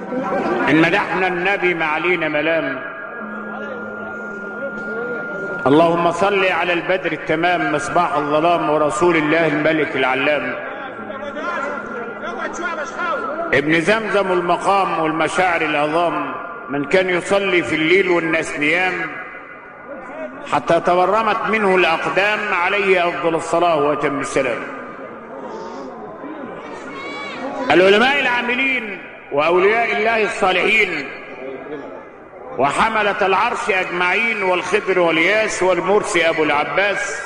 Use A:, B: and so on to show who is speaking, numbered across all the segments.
A: إن مدحنا النبي ما علينا ملام اللهم صل على البدر التمام مصباح الظلام ورسول الله الملك العلام ابن زمزم المقام والمشاعر العظام من كان يصلي في الليل والناس نيام حتى تورمت منه الأقدام عليه أفضل الصلاة وأتم السلام العلماء العاملين وأولياء الله الصالحين وحملة العرش أجمعين والخضر والياس والمرسي أبو العباس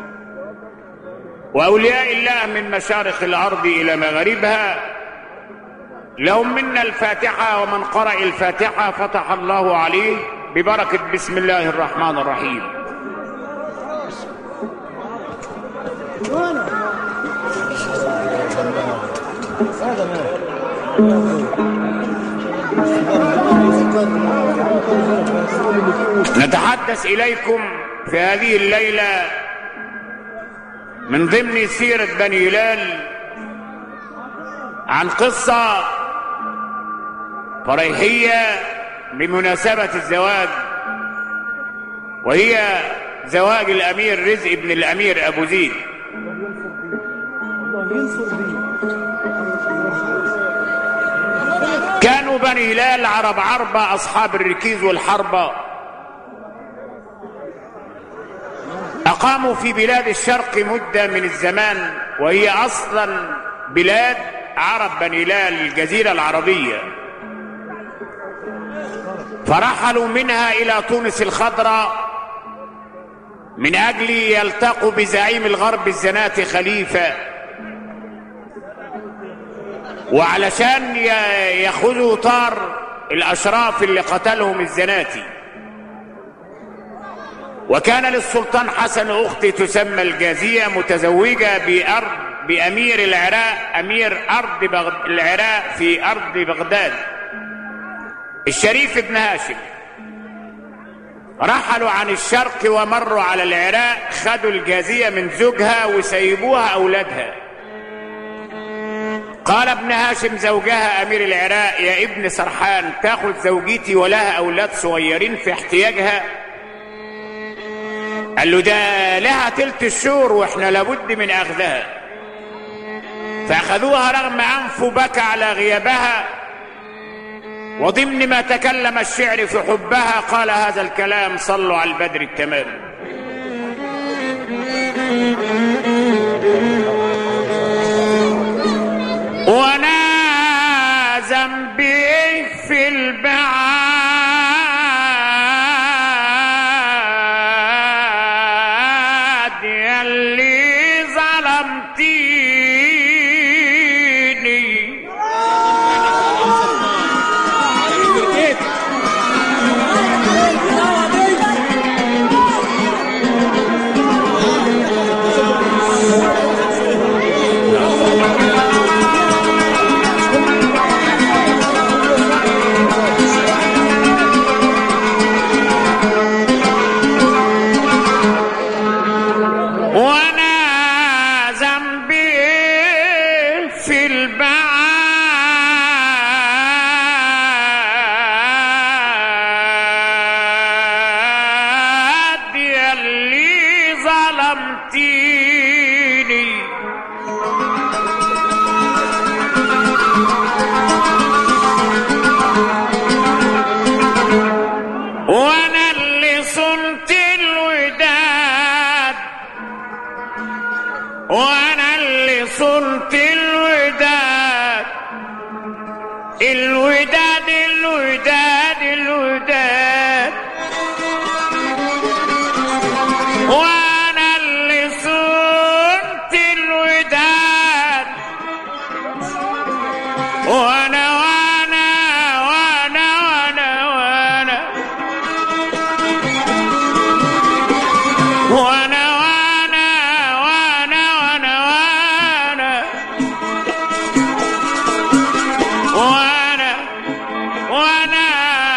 A: وأولياء الله من مشارق الأرض إلى مغاربها لهم منا الفاتحة ومن قرأ الفاتحة فتح الله عليه ببركة بسم الله الرحمن الرحيم نتحدث إليكم في هذه الليلة من ضمن سيرة بني هلال عن قصة فريحية بمناسبة الزواج وهي زواج الأمير رزق بن الأمير أبو زيد كانوا بني هلال عرب عربة أصحاب الركيز والحربة أقاموا في بلاد الشرق مدة من الزمان وهي أصلا بلاد عرب بني هلال الجزيرة العربية فرحلوا منها إلى تونس الخضراء من أجل يلتقوا بزعيم الغرب الزناتي خليفة وعلشان ياخذوا طار الأشراف اللي قتلهم الزناتي وكان للسلطان حسن أخت تسمى الجازية متزوجة بأرض بأمير العراق أمير أرض بغد... العراق في أرض بغداد الشريف بن هاشم رحلوا عن الشرق ومروا على العراق خدوا الجازية من زوجها وسيبوها أولادها قال ابن هاشم زوجها أمير العراق يا ابن سرحان تاخذ زوجتي ولها أولاد صغيرين في احتياجها قال له ده لها تلت الشهور واحنا لابد من أخذها فأخذوها رغم أنفه بكى على غيابها وضمن ما تكلم الشعر في حبها قال هذا الكلام صلوا على البدر التمام وانا ذنبي في البعاد يلي ظلمتيني وانا ذنبي في البعاد يلي ظلمتيني وانا اللي صنت الوداد وانا اللي صنت الوداد الوداد الوداد الوداد وانا اللي صنت الوداد وانا وانا وانا وانا وانا وانا وانا وانا وانا وانا وانا وانا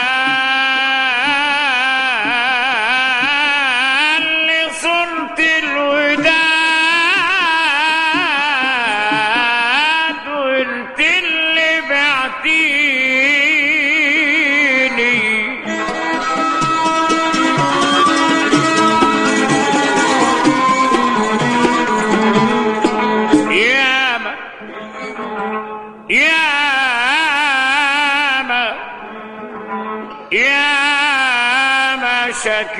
A: اللي صنت الوداد وانت اللي بعتيني يا ما يا ما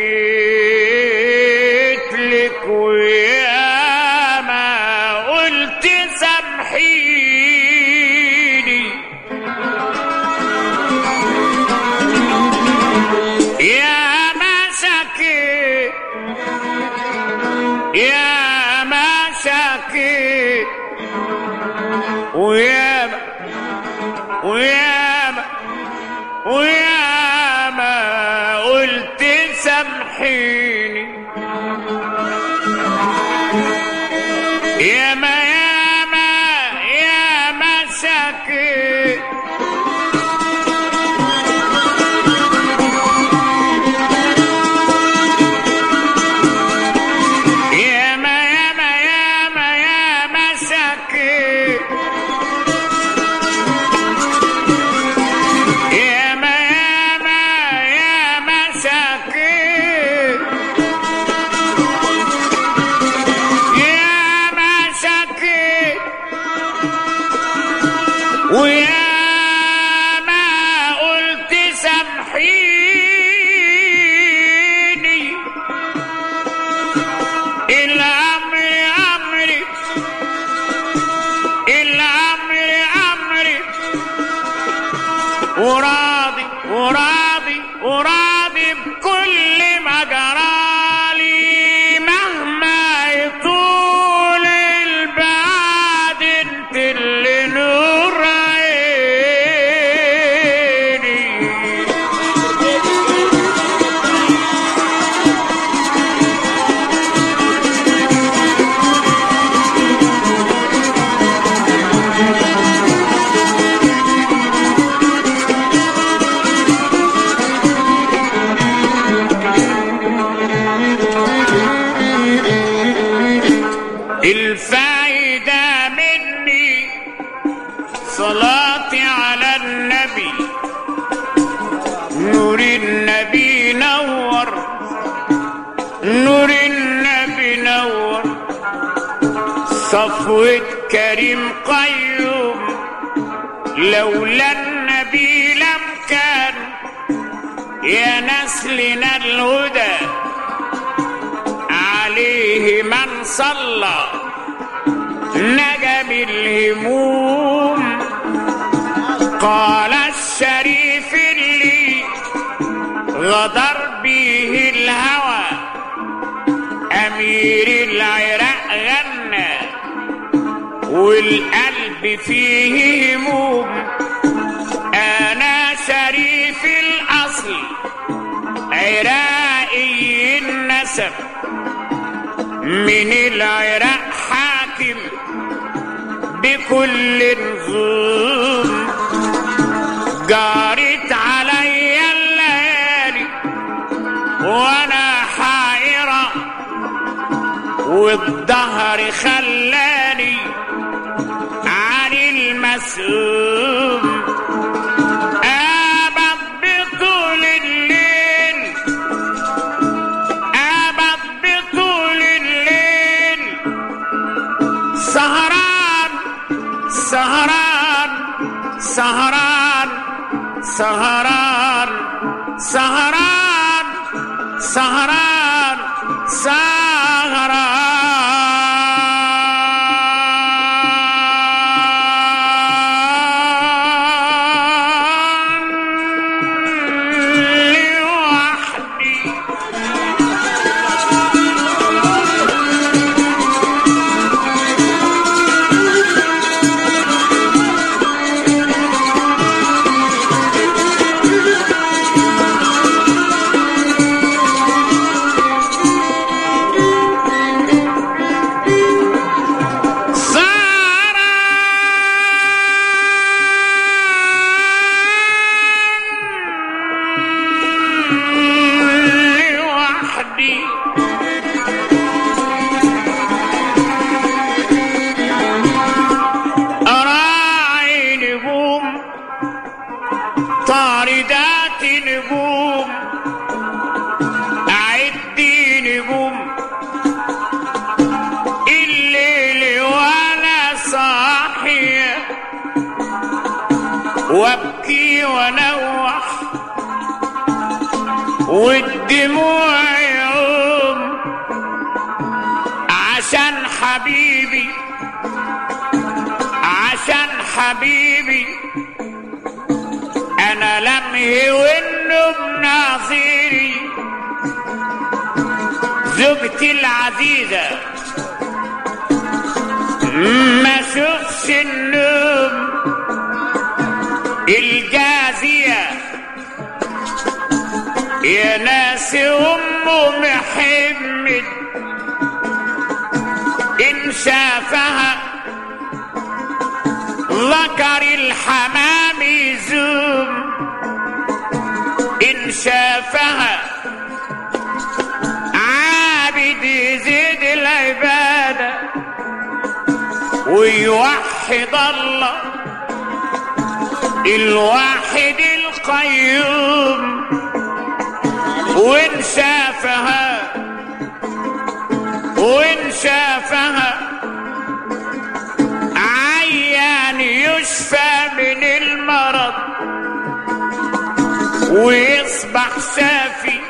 A: شكيت لك ويا ما قلت سامحيني يا ما شكيت يا ما شكيت وياما وياما وياما قلت سامحيني ياما ياما ياما شكيت ياما ياما ياما ياما شكيت ياما ياما ياما شكيت ياما شكيت وياما قلت سامحيني الأمر أمري الأمر أمري وراضي وراضي وراضي بكل ما جرالي مهما يطول البعد انت اللي نور عيني الفايدة مني صلاتي على النبي نور النبي نور نور النبي نور صفوة كريم قيوم لولا النبي لم كان يا نسلنا الهدى عليه من صلى نجا بالهموم قال الشريف اللي غدر به الهوى امير العراق غنى والقلب فيه هموم انا شريف الاصل عراقي النسب من العراق حاكم بكل نظام جارت عليا الليالي وانا حائرة والظهر خلاني عن المسؤول أبد بطول الليل أبد بطول الليل سهران سهران سهران سهران سهران سهران سهران لوحدي سهران لوحدي أراعي نجوم طاردات نجوم أعدي نجوم الليل وأنا صاحية وابكي ونوح والدموع يوم عشان حبيبي عشان حبيبي انا لم يونه بناظري زوجتي العزيزة ما شوفش النوم الجازية يا ناس أمه محمد إن شافها ذكر الحمام يزوم إن شافها عابد يزيد العبادة ويوحد الله الواحد القيوم وإن شافها وإن شافها عيان يشفى من المرض ويصبح شافي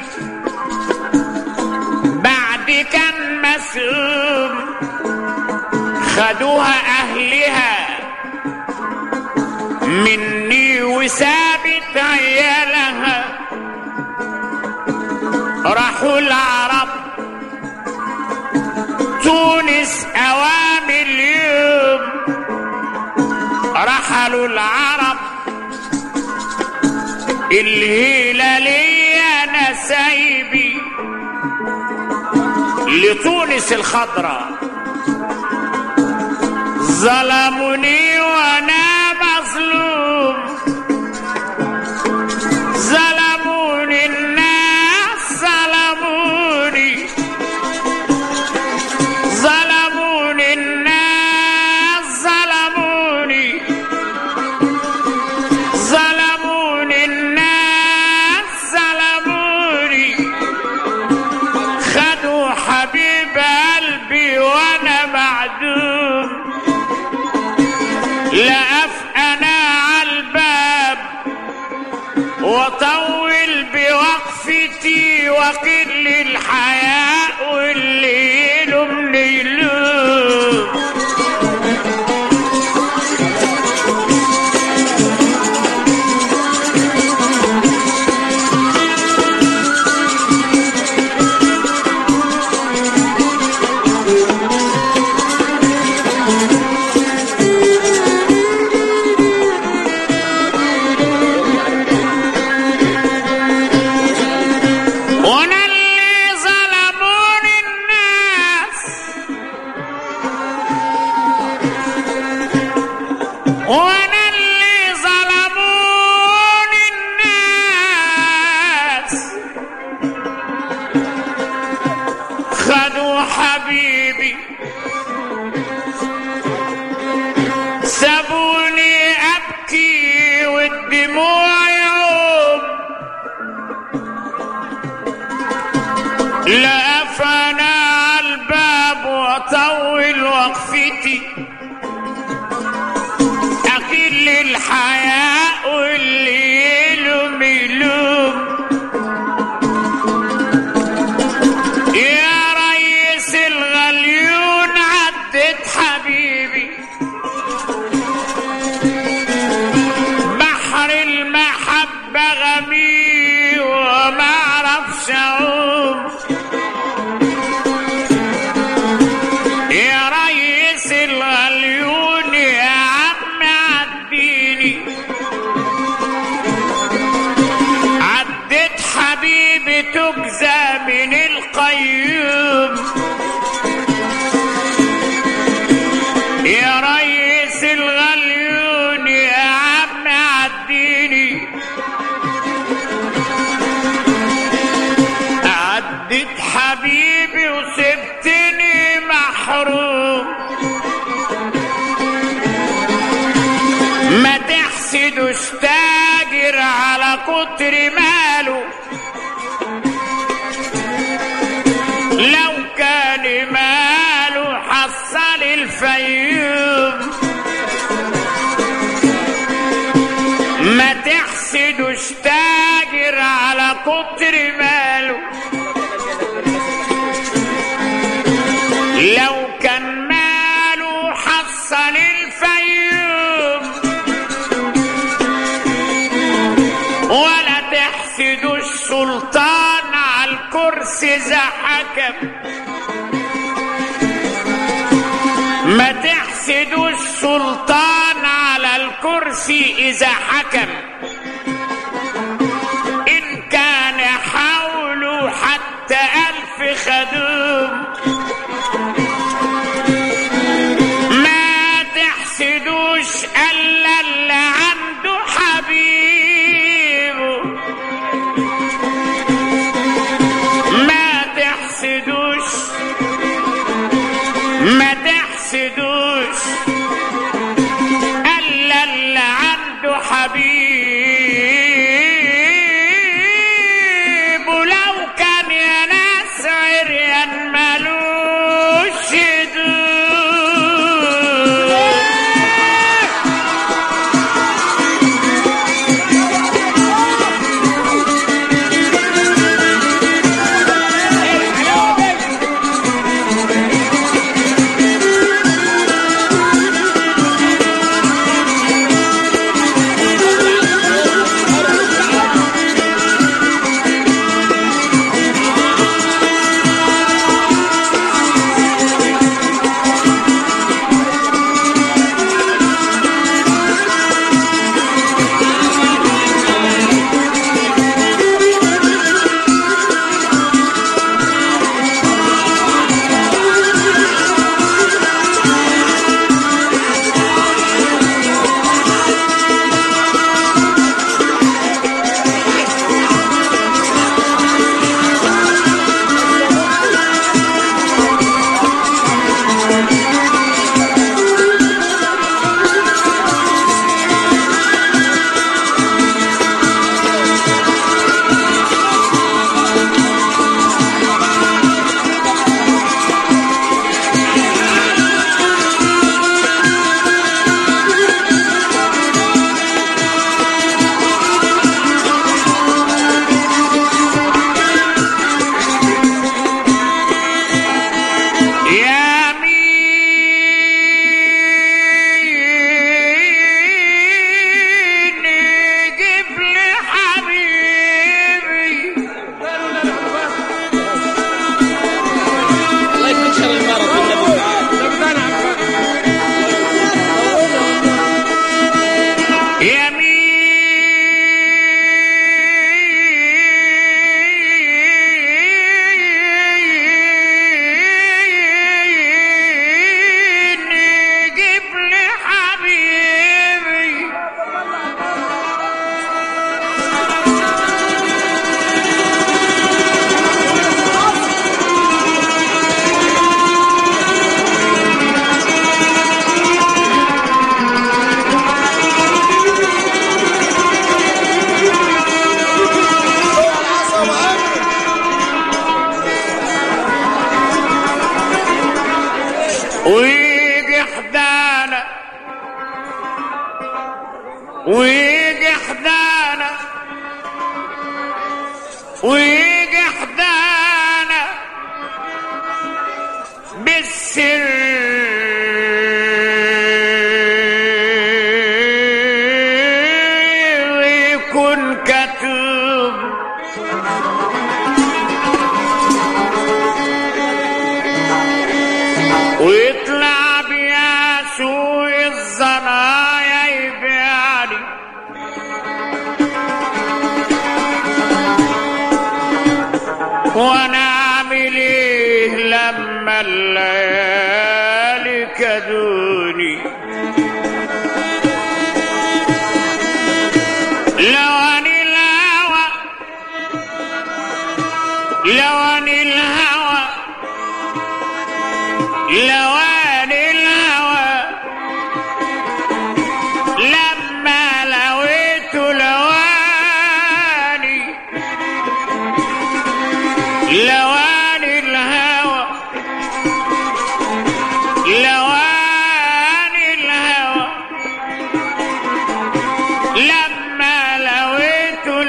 A: بعد كان مسؤوم خدوها أهلها مني وسابت عيالها راحوا العرب تونس أوام اليوم رحلوا العرب الهلالية نسايبي لتونس الخضراء ظلموني وانا مظلوم ظلموني الناس ظلموني ظلموني الناس ظلموني ظلموني الناس ظلموني خدوا حبيب قلبي وانا معدوم لقف انا عالباب وطول بوقفتي وقل الحياء واللي يلوم يلوم وانا اللي ظلموني الناس وانا اللي ظلموني الناس خدوا حبيبي سابوني ابكي والدموع يعوم لقف انا عالباب واطول وقفتي اقل الحياء واللي يلوم يلوم يا ريس الغليون عدت حبيبي بحر المحبة غمي وما اعرفش اعوم يا ريس الغليون يا عم عديني عدت حبيبي تجزى من القيوم يا ريس الغليون يا عم عديني عدت حبيبي وسبتني محروم ما تحسدوش تاجر على كتر ماله لو كان ماله حصل الفيوم مش تاجر على كتر ماله لو كان ماله حصل الفيوم ولا تحسدوا السلطان على الكرسي ذا حكم ما تحسدوا السلطان على الكرسي إذا حكم إن كان حوله حتى ألف خدوم ما تحسدوش إلا اللي عنده حبيبه ما تحسدوش ما تحسدوش الا اللي عنده حبيب ولو كان يا ناس عريان ملوش دود يا مين يجيب لي حبيبي
B: الله يكون شر المرض والنبي
A: يا مين يجيب لي حبيبي ويجي حدانا ويجي حدانا ويجي حدانا بالسر ويكون كتوب ويطلع بيا سوق الزنايا يبيعني وانا اعمل ايه لما الليالي كدوني لو عن الهوى لو عن الهوى لوان الهوى لما لويت لواني لوان الهوى لوان الهوى لما لويت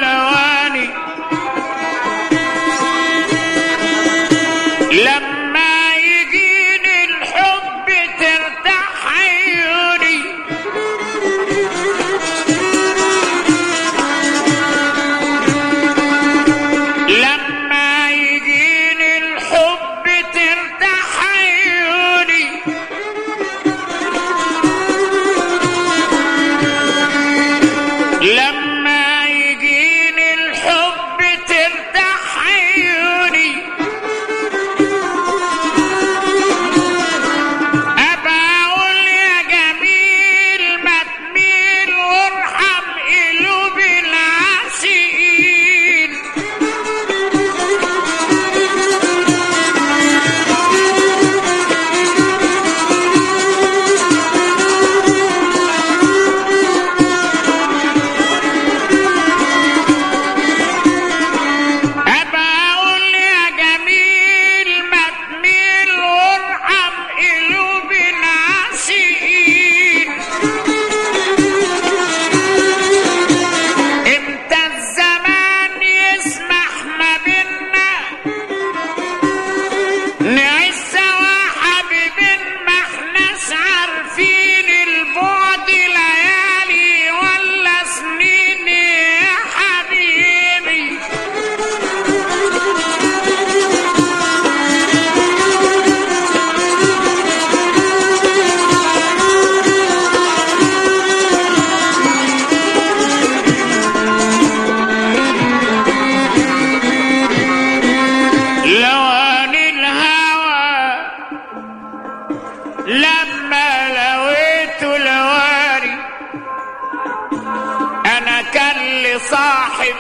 A: كان لي صاحب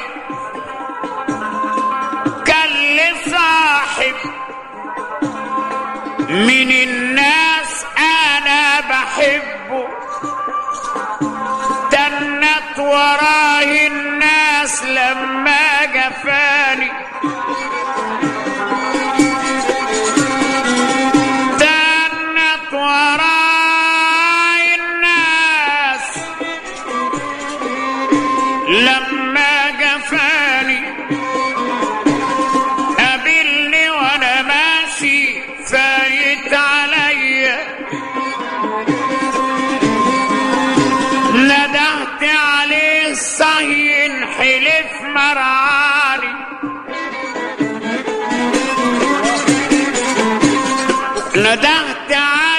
A: كان لي صاحب من الناس انا بحبه تنت وراه الناس لما جفاني تنت وراه الناس لما جفاني قابلني وانا ماشي فايت عليا ندهت عليه صهين حلف مرعاني ندهت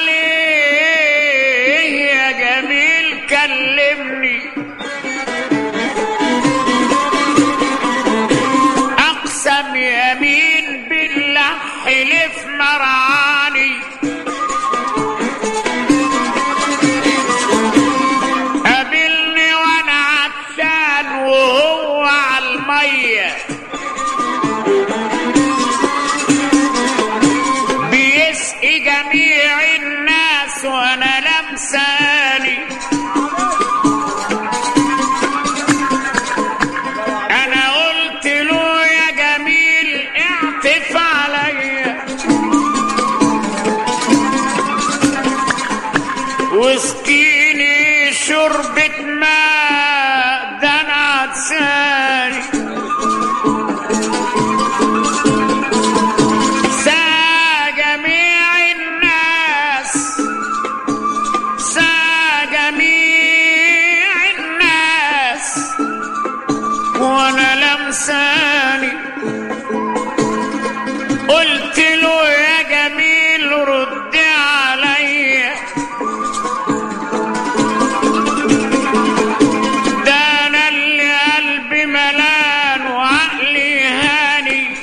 A: عليه يا جميل كلمني اقسم يمين بالله حلف مرعاني قابلني وانا عطشان وهو على الميه بيسقي جميع الناس وانا لمساني انا قلت له يا جميل اعطف عليا واسقيني شربة ماء ده انا عطشاني سا جميع الناس سا جميع الناس وانا لمساني قلت له يا جميل رد عليا ده انا اللي قلبي ملان وعقلي هاني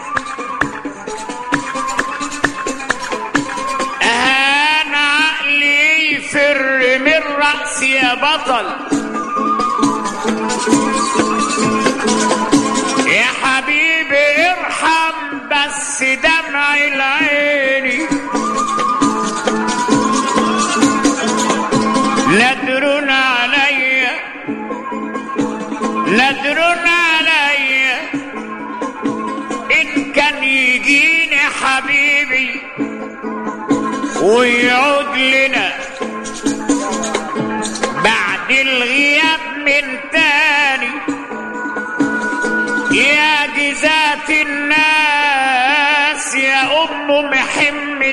A: اهان عقلي يفر من رأسي يا بطل يا حبيبي ارحم بس دمع العيني ندر عليا ندر عليا ان كان يجيني حبيبي ويعود لنا بعد الغياب من تاني يا جزات الناس يا ام محمد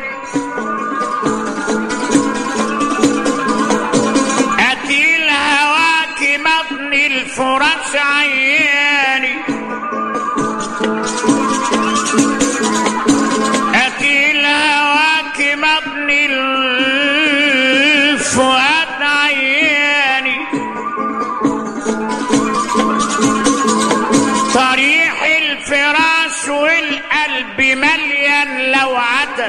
A: اتي الهواك مضني الفرش عياني اتي الهواك مضني الفؤاد عياني طريح الفراش والقلب مليان لوعة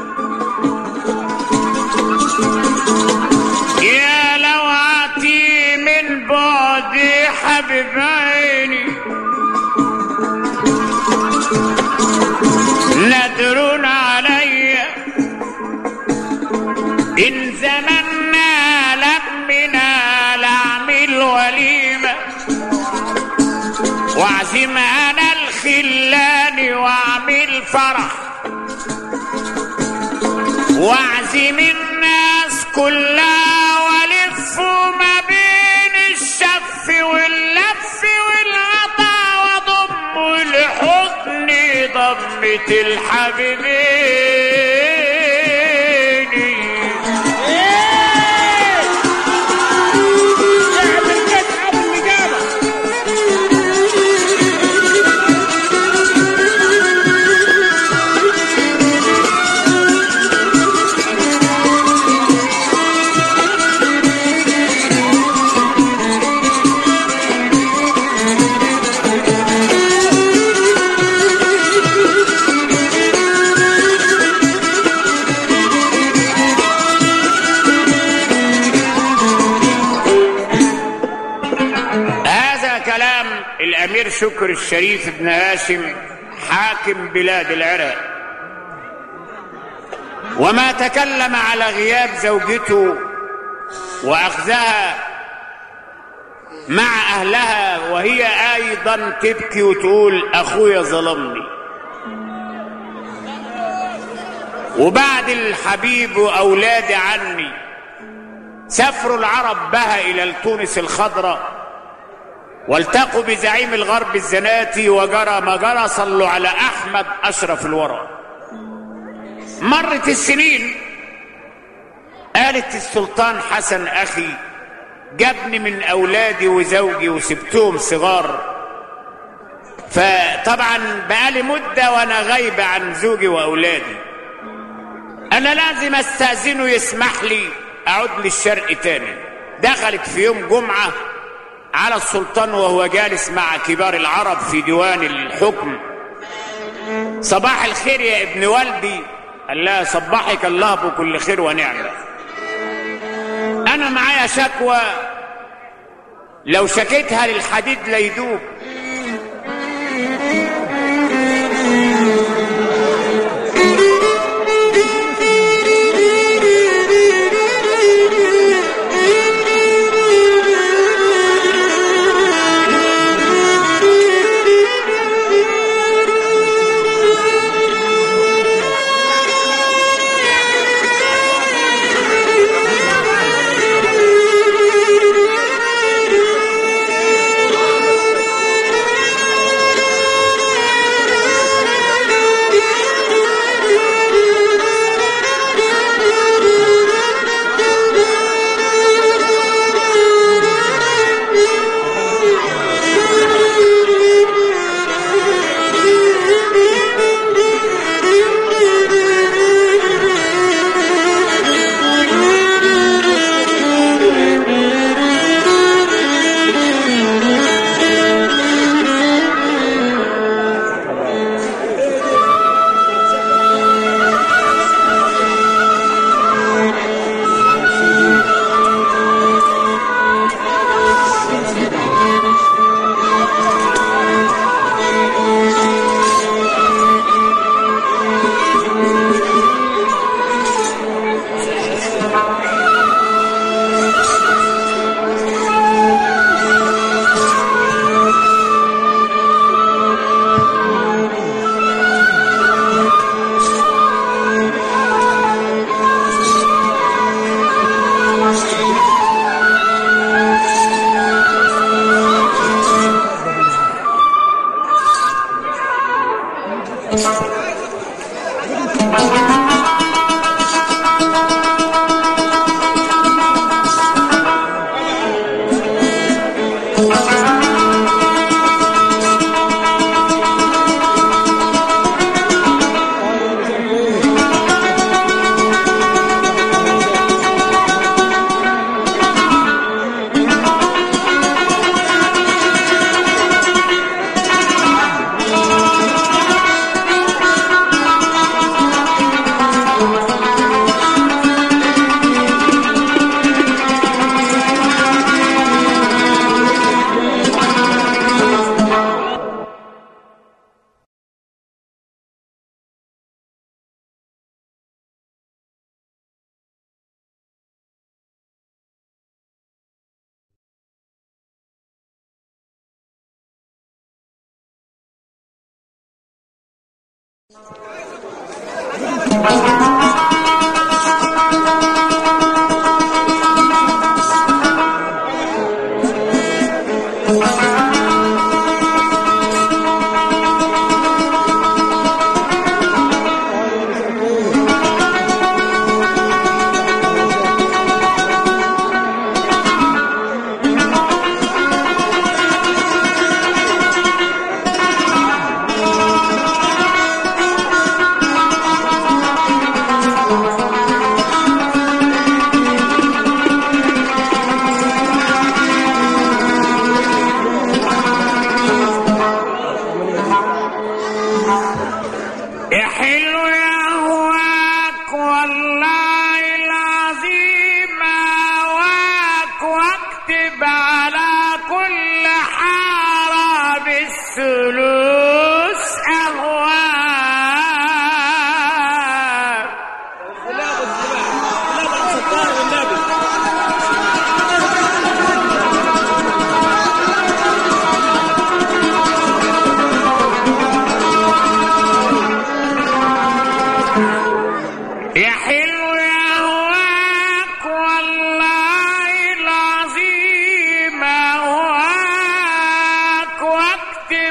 A: يا لوعتي من بعد حبيب عيني ندر عليا إن زمنا لمنا لأعمل وليمة واعزم أنا الخلان وأعمل فرح واعزم الناس كلها والف ما بين الشف واللف والغطا وضم الحضن ضمة الحبيبين
B: اعمل كده ابو النجابه
C: Thank
A: الامير شكر الشريف بن هاشم حاكم بلاد العراق وما تكلم على غياب زوجته واخذها مع اهلها وهي ايضا تبكي وتقول اخويا ظلمني وبعد الحبيب واولادي عني سافروا العرب بها الى تونس الخضراء والتقوا بزعيم الغرب الزناتي وجرى ما جرى صلوا على احمد اشرف الورى مرت السنين قالت السلطان حسن اخي جابني من اولادي وزوجي وسبتهم صغار فطبعا بقالي مده وانا غايبه عن زوجي واولادي انا لازم استاذنه يسمح لي اعود للشرق تاني دخلت في يوم جمعه على السلطان وهو جالس مع كبار العرب في ديوان الحكم صباح الخير يا ابن والدي قال لها صبحك الله بكل خير ونعمه انا معايا شكوى لو شكيتها للحديد لا يدوب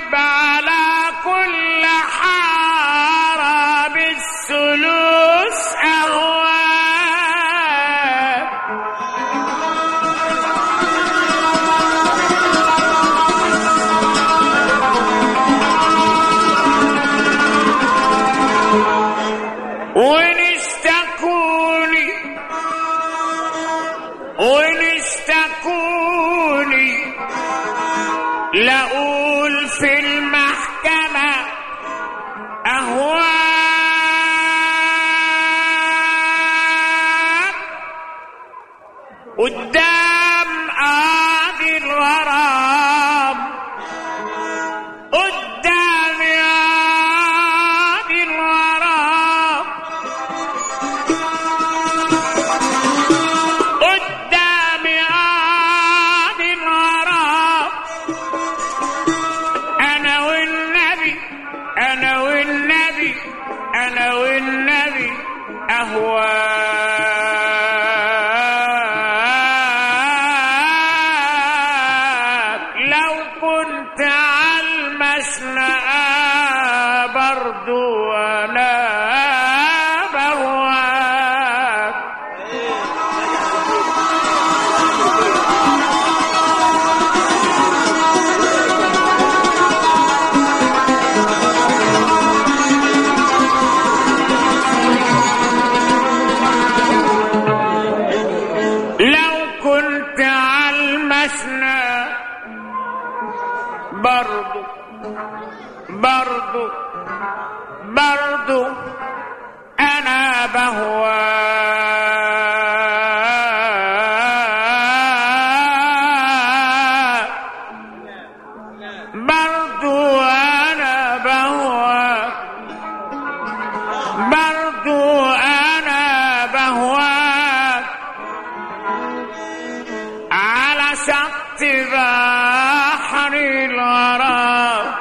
A: واجب على كل حارة بالسلوس أهوال وإن اشتكوني وإن اشتكوني لأقول في المحكمة أهوال قدام قاضي الغرام قدام قاضي الغرام قدام قاضي الغرام انا والنبي انا والنبي انا والنبي اهواك لو كنت على المشنقة برضو انا بهواك لو كنت على المسنى برضو برضو برضو انا بهواك برضو انا بهواك برضو انا بهواك على شط بحر الغرام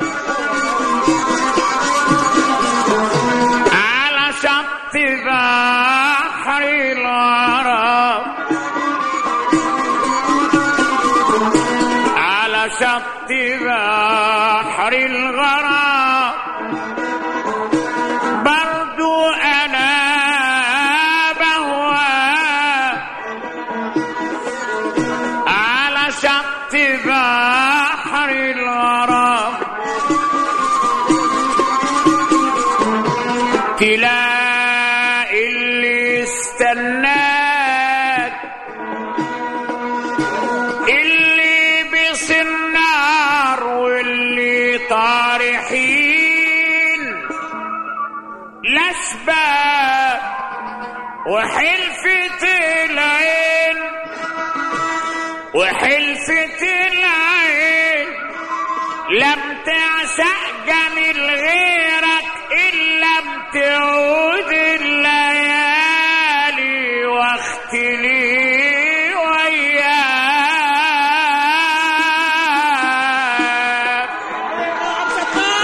A: على شط بحر الغرام على شط بحر الغرام برضو انا بهواك على شط بحر الغرام تلاقي اللي استناك اللي بصنار واللي طارحين الاشباه وحلفة العين وحلفة العين لم تعشق جميل غيرك إن لم تعود الليالي واختلي وياك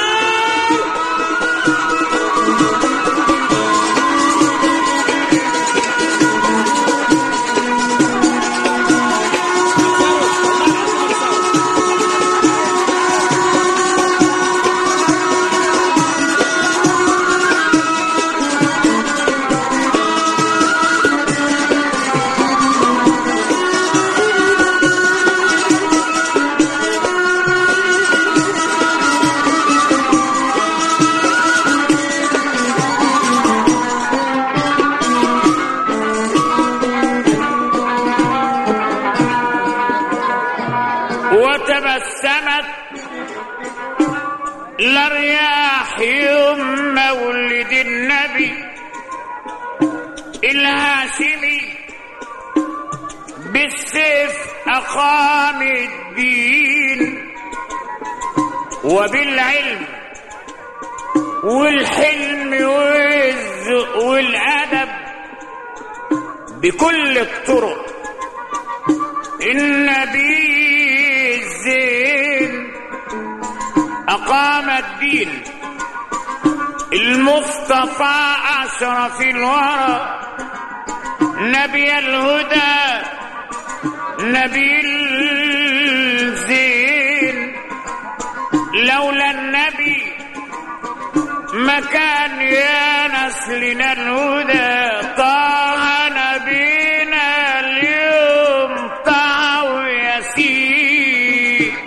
A: وتبسمت لرياح يوم مولد النبي الهاشمي بالسيف أقام الدين وبالعلم والحلم والذوق والأدب بكل الطرق النبي الزين أقام الدين المصطفى أشرف الورى نبي الهدى نبي الزين لو مكان يا نسلنا الهدى طه نبينا اليوم طه وياسين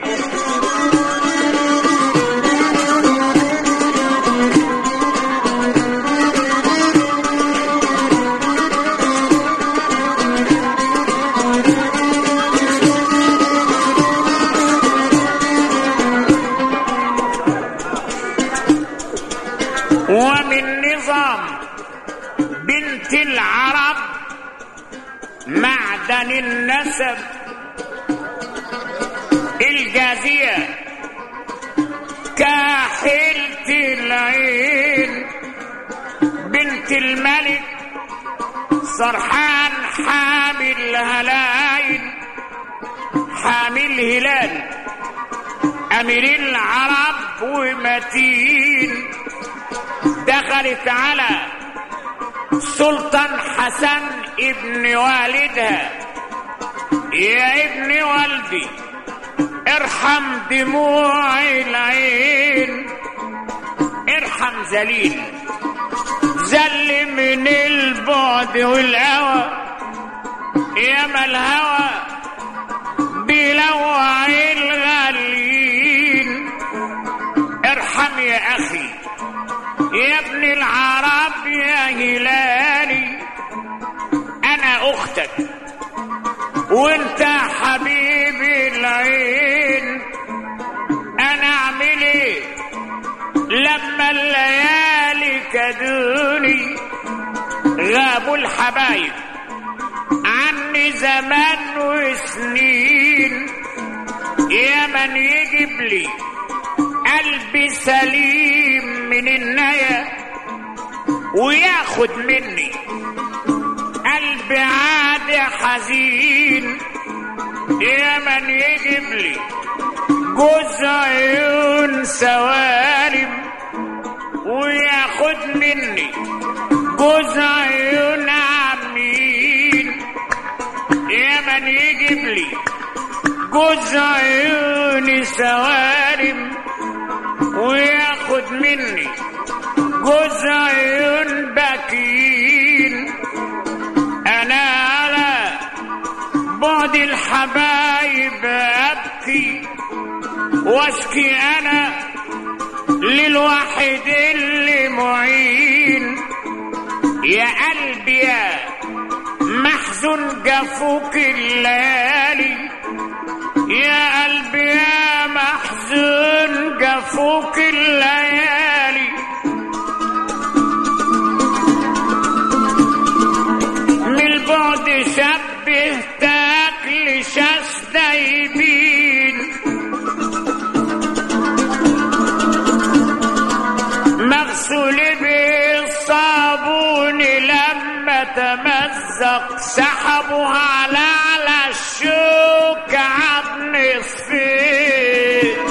A: ومن نظام بنت العرب معدن النسب الجازية كاحلة العين بنت الملك سرحان حامل هلاين حامل هلال أمير العرب ومتين دخلت على سلطان حسن ابن والدها يا ابن والدي ارحم دموع العين ارحم ذليل زل من البعد والهوى يا ما الهوى بلوع الغالين ارحم يا اخي يا ابن العرب يا هلالي انا اختك وانت حبيبي العين انا اعمل ايه لما الليالي كدوني غابوا الحبايب عني زمان وسنين يا من يجيب لي قلبي سليم من النية وياخد مني قلبي عاد حزين يا من يجيب لي جوز عيون سوارم وياخد مني جوز عيون عمين يا من يجيب لي جوز عيون سوارم وياخد مني جوز عيون باكين انا على بعد الحبايب ابكي واشكي انا للواحد اللي معين يا قلبي يا محزون جفوك الليالي يا قلبي يا محزون جفوك الليالي من البعد شبهتك لشاش دايبين مغسول بالصابون لما تمزق سحبوها على على الشوك عض نصفين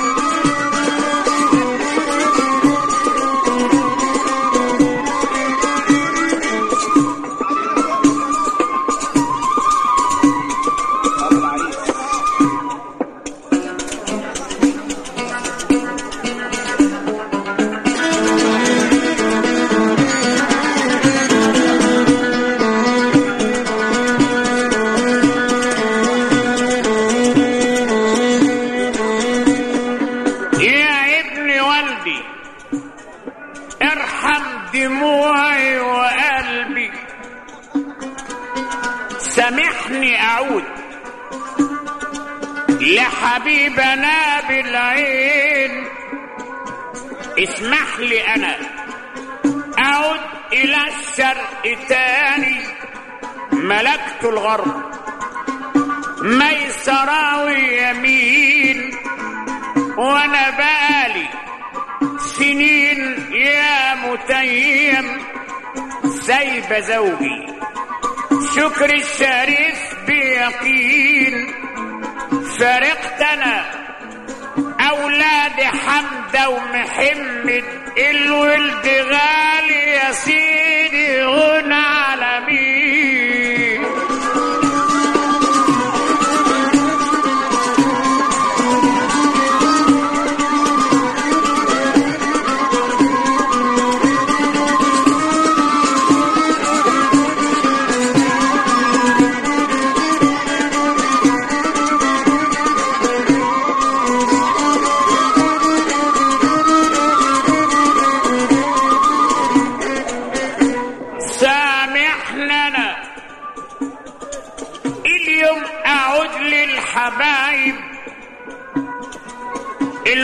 A: يا ابن والدي ارحم دموعي وقلبي سامحني اعود لحبيبنا بالعين اسمح لي انا اعود الى الشرق تاني ملكت الغرب ميسرة ويمين وانا بقالي سنين يا متيم سايب زوجي شكر الشريف بيقين فرقت انا اولاد حمدة ومحمد الولد غالي يا سيدي غنى على مين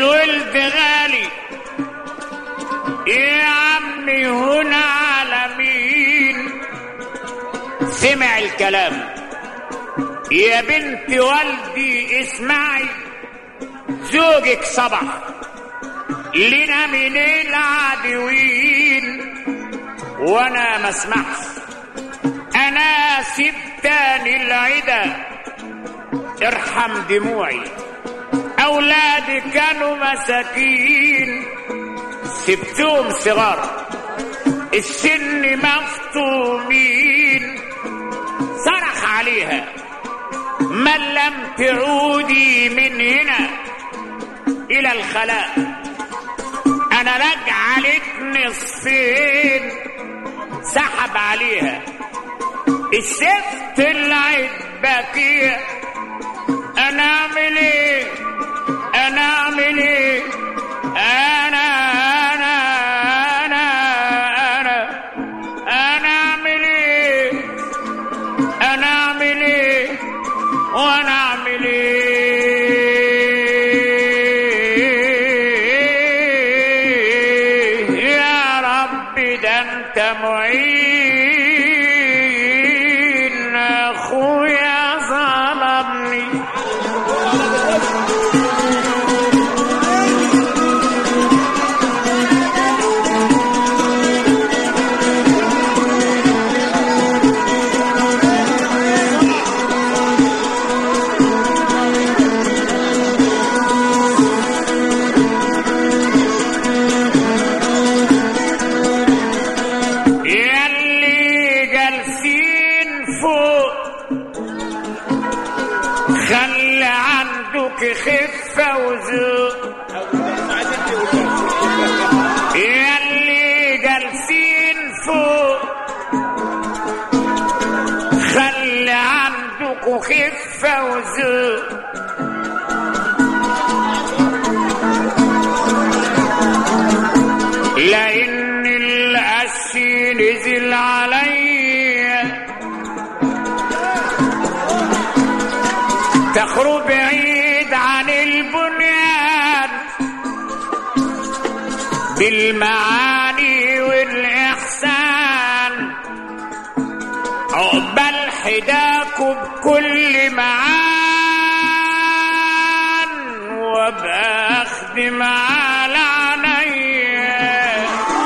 A: الولد غالي يا عمي هنا على مين سمع الكلام يا بنت والدي اسمعي زوجك صبح لنا من العدوين وانا ما اسمعش انا سبتاني العدا ارحم دموعي اولادي كانوا مساكين سبتهم صغار السن مفطومين صرخ عليها من لم تعودي من هنا الى الخلاء انا راجع لك نصفين سحب عليها الست طلعت باكيه انا اعمل ايه انا اعمل ايه انا انا انا انا انا اعمل ايه انا اعمل ايه وانا اعمل ايه يا رب ده انت معين اخويا ظلمني ياللي جالسين فوق خلي عندك خفة وذوق ياللي جالسين فوق خلي عندك خفة وذوق لأن القش نزل عليا تخرج بعيد عن البنيان بالمعاني والإحسان عقبال حداكوا بكل معان وابقى اخدم على عينيا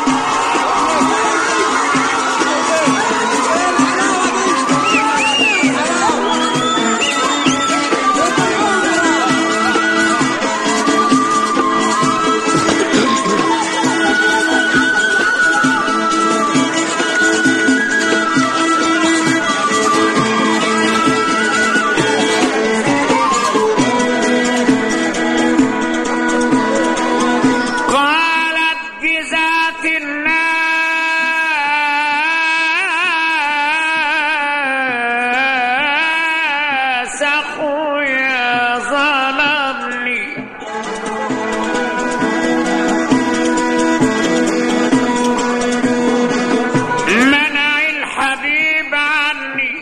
A: قالت بذات الناس اخويا ظلمني منع الحبيب عني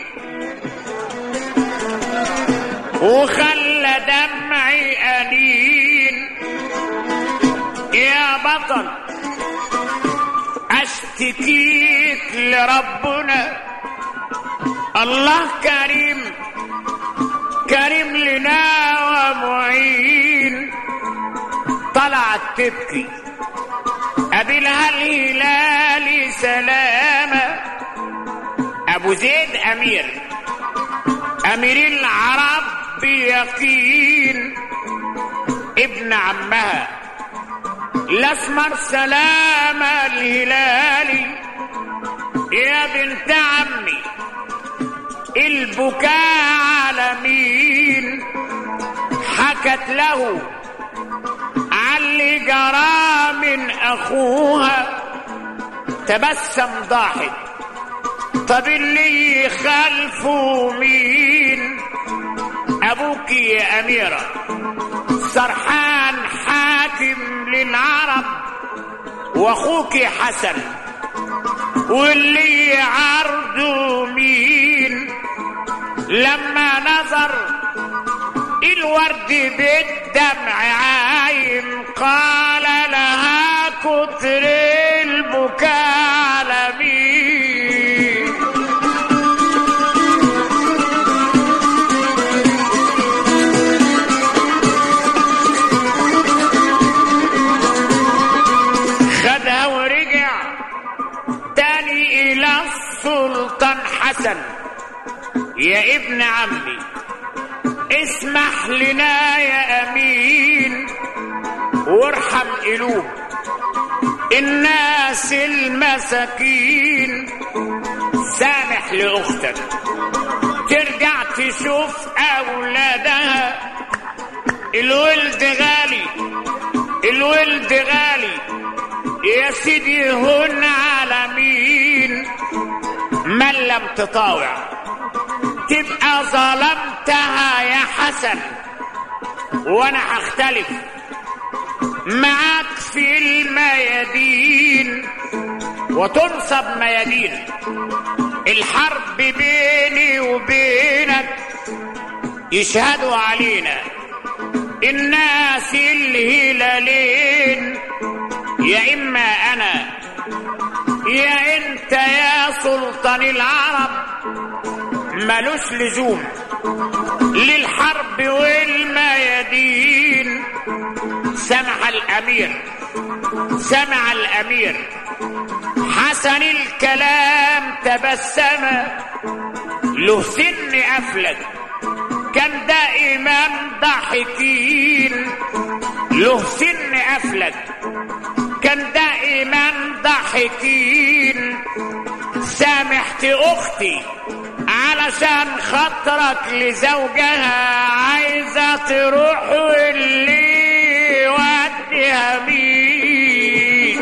A: وخلى دمعي أنين يا بطل اشتكيك لربنا الله كريم كريم لنا ومعين طلعت تبكي قابلها الهلال سلامة أبو زيد أمير أمير العرب بيقين ابن عمها الاسمر سلامة الهلالي يا بنت عمي البكاء على مين حكت له علي جرى من اخوها تبسم ضاحك طب اللي خلفه مين ابوك يا اميره سرحان حاكم للعرب واخوك حسن واللي عرضه مين لما نظر الورد بالدمع عايم قال لها كتر البكاء لمين خدها ورجع تاني الى السلطان حسن يا ابن عمي اسمح لنا يا امين وارحم قلوب الناس المساكين سامح لاختك ترجع تشوف اولادها الولد غالي الولد غالي يا سيدي هن على مين من لم تطاوع تبقى ظلمتها يا حسن وانا هختلف معاك في الميادين وتنصب ميادين الحرب بيني وبينك يشهدوا علينا الناس الهلالين يا اما انا يا انت يا سلطان العرب ملوش لزوم للحرب والميادين سمع الامير سمع الامير حسن الكلام تبسم له سن افلج كان دائما ضحكين له سن افلج كان دائما ضحكين سامحت اختي علشان خاطرك لزوجها عايزه تروح واللي يوديها مين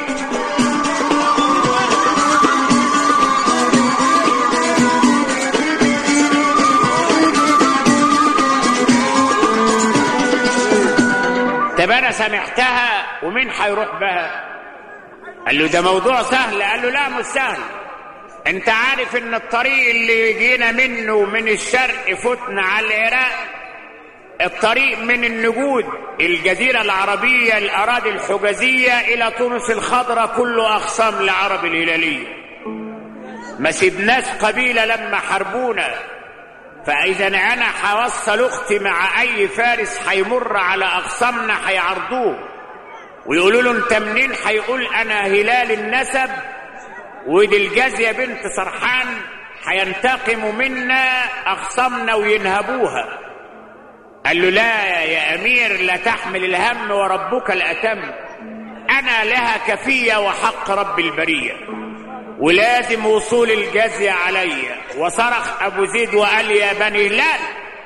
A: طب انا سامحتها ومين هيروح بها قال له ده موضوع سهل قال له لا مش سهل انت عارف ان الطريق اللي جينا منه من الشرق فتنا على العراق الطريق من النجود الجزيرة العربية الأراضي الحجازية إلى تونس الخضراء كله أخصام العرب الهلالية ما سيبناش قبيلة لما حربونا فإذا أنا هوصل أختي مع أي فارس هيمر على أخصامنا هيعرضوه ويقولوا له أنت منين هيقول أنا هلال النسب ودي الجازية بنت سرحان هينتقموا منا أخصامنا وينهبوها قال له لا يا أمير لا تحمل الهم وربك الأتم أنا لها كفية وحق رب البرية ولازم وصول الجزية علي وصرخ أبو زيد وقال يا بني هلال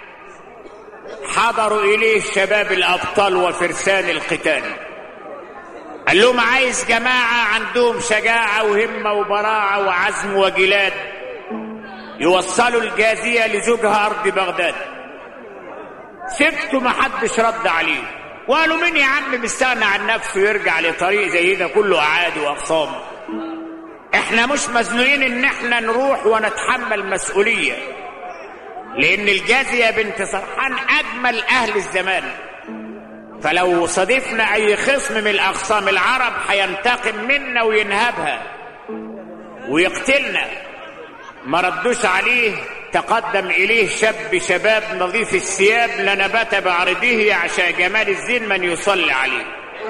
A: حضروا إليه شباب الأبطال وفرسان القتال قال لهم عايز جماعة عندهم شجاعة وهمة وبراعة وعزم وجلاد يوصلوا الجازية لزوجها أرض بغداد سبته محدش رد عليه وقالوا مين يا عم مستغنى عن نفسه يرجع لطريق زي ده كله أعادي وأخصام احنا مش مزنوقين ان احنا نروح ونتحمل مسؤولية لان الجازية بنت سرحان اجمل اهل الزمان فلو صادفنا اي خصم من الاخصام العرب هينتقم منا وينهبها ويقتلنا ما ردوش عليه تقدم اليه شاب شباب نظيف الثياب لنبات بعرضه عشان جمال الزين من يصلي عليه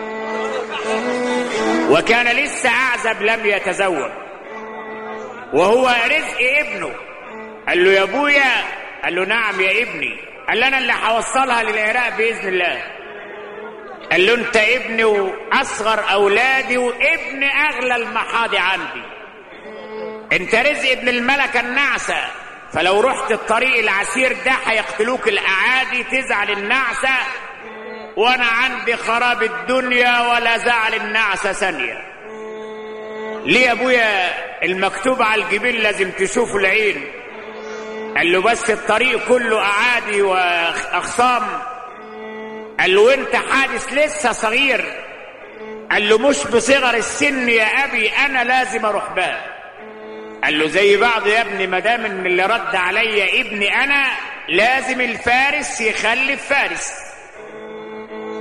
A: وكان لسه اعزب لم يتزوج وهو رزق ابنه قال له يا ابويا قال له نعم يا ابني قال له انا اللي هوصلها للعراق باذن الله قال له انت ابني واصغر اولادي وابن اغلى المحاضي عندي انت رزق ابن الملكه النعسه فلو رحت الطريق العسير ده هيقتلوك الاعادي تزعل النعسه وانا عندي خراب الدنيا ولا زعل النعسه ثانيه ليه يا ابويا المكتوب على الجبين لازم تشوفه العين قال له بس الطريق كله اعادي واخصام قال له انت حادث لسه صغير قال له مش بصغر السن يا ابي انا لازم اروح بها قال له زي بعض يا ابني ما دام ان اللي رد عليا ابني انا لازم الفارس يخلف فارس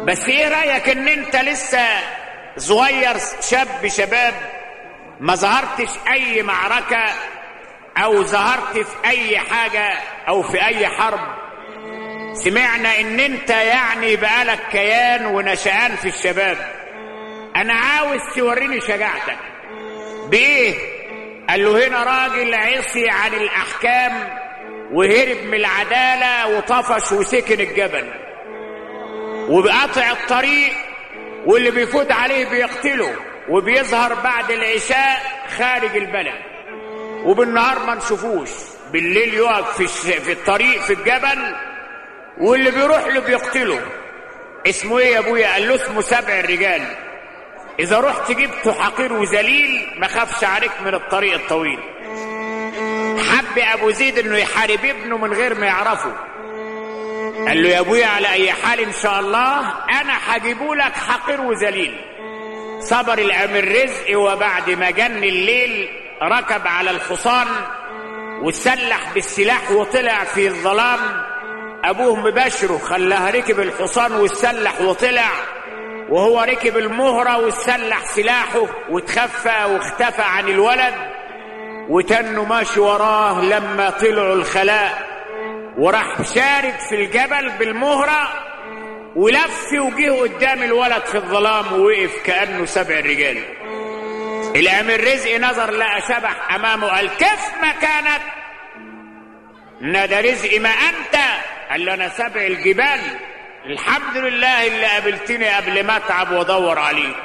A: بس ايه رايك ان انت لسه صغير شاب شباب ما ظهرتش اي معركه او ظهرت في اي حاجه او في اي حرب سمعنا ان انت يعني بقالك كيان ونشأان في الشباب انا عاوز توريني شجاعتك بايه قال له هنا راجل عصي عن الاحكام وهرب من العداله وطفش وسكن الجبل وبقطع الطريق واللي بيفوت عليه بيقتله وبيظهر بعد العشاء خارج البلد وبالنهار ما نشوفوش بالليل يقف في, الش... في الطريق في الجبل واللي بيروح له بيقتله اسمه ايه يا ابويا قال له اسمه سبع الرجال اذا رحت جبته حقير وذليل ما خافش عليك من الطريق الطويل حب ابو زيد انه يحارب ابنه من غير ما يعرفه قال له يا ابويا على اي حال ان شاء الله انا هجيبه لك حقير وذليل صبر الامير رزق وبعد ما جن الليل ركب على الحصان وسلح بالسلاح وطلع في الظلام ابوه مباشره خلاها ركب الحصان وسلح وطلع وهو ركب المهرة وسلح سلاحه وتخفى واختفى عن الولد وتنه ماشي وراه لما طلعوا الخلاء وراح شارد في الجبل بالمهرة ولف وجه قدام الولد في الظلام ووقف كأنه سبع رجال الأمير رزق نظر لقى شبح أمامه قال كيف مكانك نادى رزق ما أنت قال له أنا سبع الجبال الحمد لله اللي قابلتني قبل ما أتعب وأدور عليك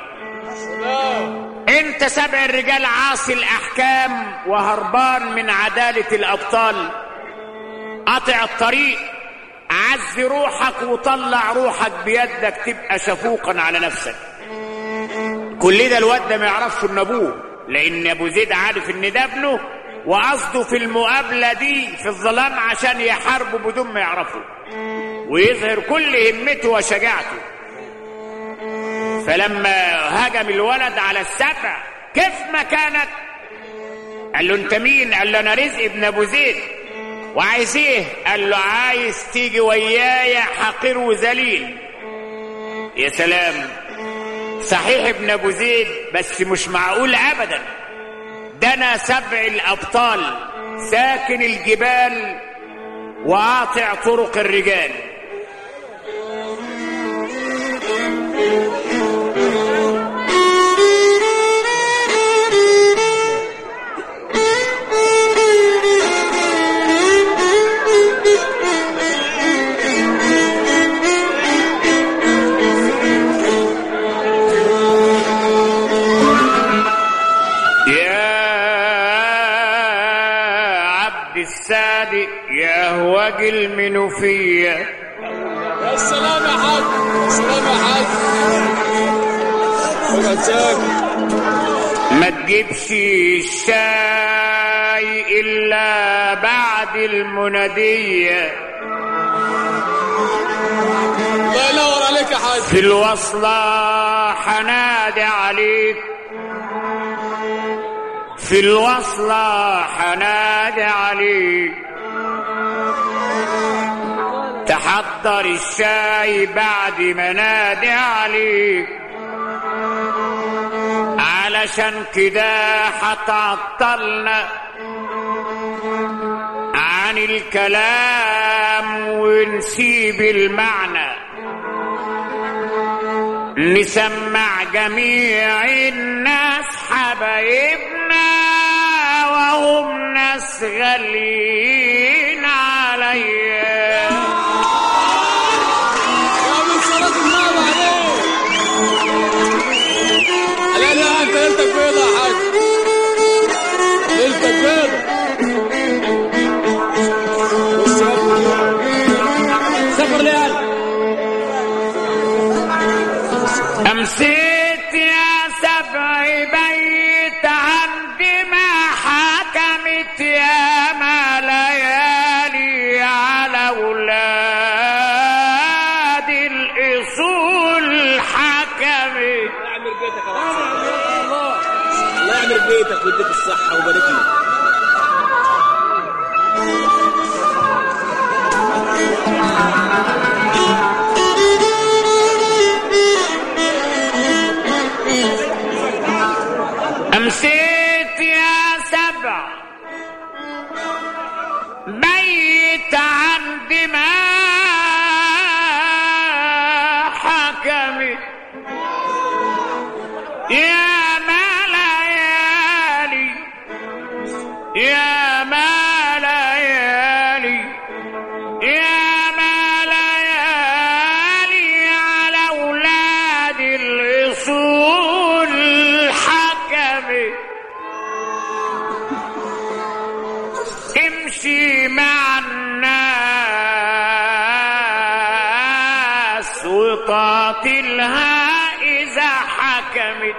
A: أنت سبع الرجال عاصي الأحكام وهربان من عدالة الأبطال قطع الطريق عز روحك وطلع روحك بيدك تبقى شفوقا على نفسك كل ده الواد ده ما يعرفش ان ابوه لان ابو زيد عارف ان ده ابنه وقصده في المقابله دي في الظلام عشان يحاربه بدون ما يعرفه ويظهر كل همته وشجاعته فلما هجم الولد على السبع كيف مكانك قال له انت مين قال له انا رزق ابن ابو زيد وعايز ايه قال له عايز تيجي ويايا حقير وذليل يا سلام صحيح ابن ابو زيد بس مش معقول ابدا ده انا سبع الابطال ساكن الجبال وقاطع طرق الرجال الصادق يا هواج المنوفية
B: يا سلام يا حاج يا سلام يا حاج اقعد ساكت
A: ما تجيبش الشاي إلا بعد المنادية
B: الله ينور عليك يا حاج
A: في الوصلة حنادي عليك في الوصلة حنادي عليك تحضر الشاي بعد ما نادي عليك علشان كده هتعطلنا عن الكلام ونسيب المعنى نسمع جميع الناس حبايبنا وهم ناس غاليين عليا
B: يا من صلاة النار عليك لا لا انت ليلتك بيضة يا حاج ليلتك بيضة بص يا ابني. سفر ليال
A: أمسيت يا سبع بيت عند ما حكمت يا ما ليالي على أولاد الأصول حكمت
B: يعمر بيتك يا وحسن الله الله يعمر بيتك ويديك الصحة ويبارك لك
A: حكمت يا ما ليالي يا ما ليالي يا ما ليالي على اولاد الاصول حكمت امشي مع الناس وقاتلها اذا حكمت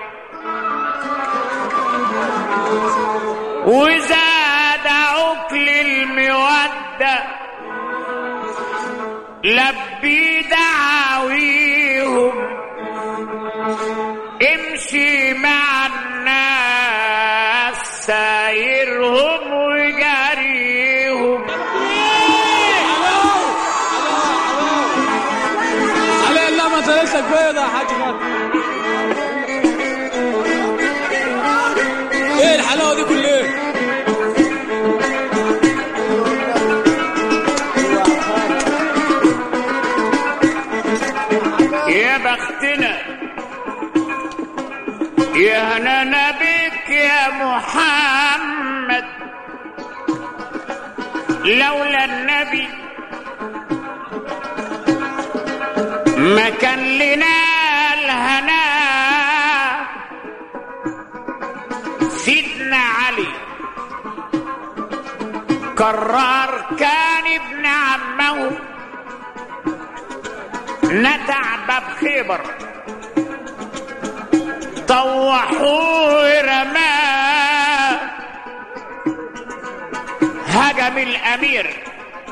A: واذا دعوك للموده لبي دعاويهم امشي مع الناس سايرهم وجاريهم
B: علي الله ما تلسك بيضة يا حاج فاطمة ايه الحلاوة دي كلها
A: يا بختنا يا هنانا بك يا محمد لولا النبي ما كان لنا الهنا سيدنا علي قرار كان ابن عمه نتع باب خيبر طوحوه رماه هجم الامير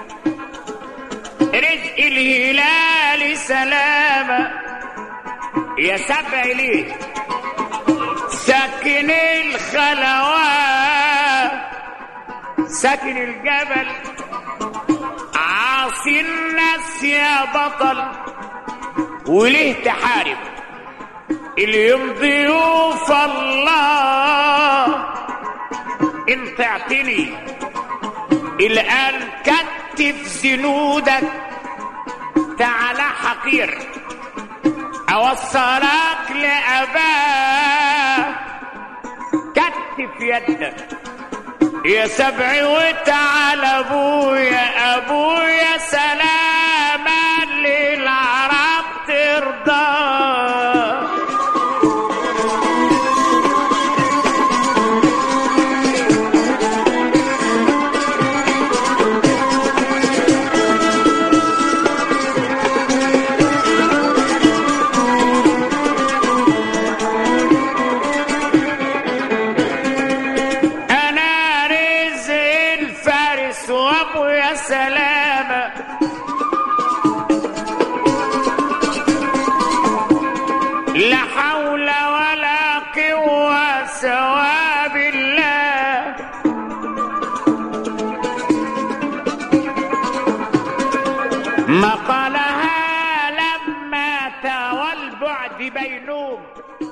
A: رزق الهلال سلامة يا سبع ليه ساكن الخلوات ساكن الجبل عاصي الناس يا بطل وليه تحارب اليوم ضيوف الله انت اعتني الان كتف جنودك تعالى حقير اوصلك لاباه كتف يدك يا سبعي وتعالى ابويا ابويا سلاما للعرب ترضى انا رزق الفارس وابويا سلامه لا حول ولا قوة سوى بالله ما قالها لما توى البعد بينهم